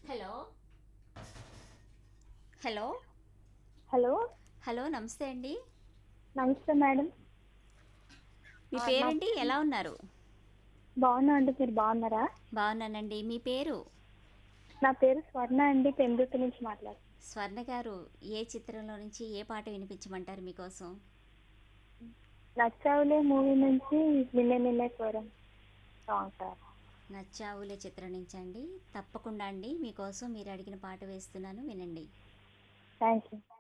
hello hello hello hello నమస్తే అండి నమస్తే మేడం మీ ఆ, పేరేంటి ఎలా ఉన్నారు బాగున్నా అండి మీరు బాగున్నారా బాగున్నానండి మీ పేరు నా పేరు స్వర్ణ అండి పెందుతు నుంచి మాట్లాడు స్వర్ణ గారు ఏ చిత్రంలో నుంచి ఏ పాట వినిపించమంటారు మీకోసం నచ్చావులే మూవీ నుంచి నిన్నే నిన్నే కోరం సాంగ్ సార్ నచ్చావులే చిత్రం నుంచి అండి తప్పకుండా అండి మీకోసం మీరు అడిగిన పాట వేస్తున్నాను వినండి థ్యాంక్ యూ